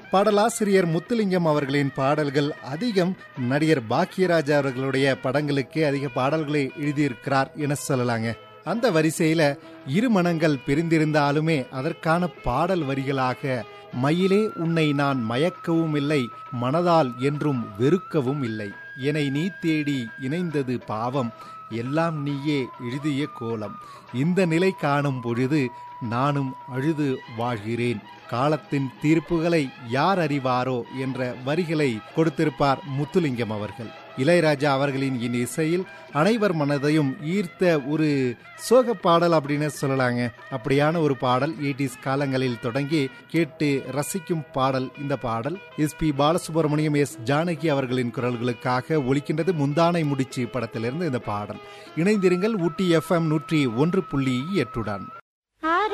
பாடலாசிரியர் முத்துலிங்கம் அவர்களின் பாடல்கள் அதிகம் நடிகர் பாக்கியராஜ் அவர்களுடைய படங்களுக்கு அதிக பாடல்களை எழுதியிருக்கிறார் என சொல்லலாங்க அந்த வரிசையில இரு மனங்கள் பிரிந்திருந்தாலுமே அதற்கான பாடல் வரிகளாக மயிலே உன்னை நான் மயக்கவும் இல்லை மனதால் என்றும் வெறுக்கவும் இல்லை என்னை நீ தேடி இணைந்தது பாவம் எல்லாம் நீயே எழுதிய கோலம் இந்த நிலை காணும் பொழுது நானும் அழுது வாழ்கிறேன் காலத்தின் தீர்ப்புகளை யார் அறிவாரோ என்ற வரிகளை கொடுத்திருப்பார் முத்துலிங்கம் அவர்கள் இளையராஜா அவர்களின் இன் இசையில் அனைவர் மனதையும் ஈர்த்த ஒரு சோக பாடல் அப்படின்னு சொல்லலாங்க அப்படியான ஒரு பாடல் எயிட்டிஸ் காலங்களில் தொடங்கி கேட்டு ரசிக்கும் பாடல் இந்த பாடல் S P Balasubrahmanyam S Janaki அவர்களின் குரல்களுக்காக ஒலிக்கின்றது முந்தானை முடிச்சு படத்திலிருந்து இந்த பாடல் இணைந்திருங்கள் ஊட்டி எஃப்எம் நூற்றி ஒன்று புள்ளி எட்டுடன்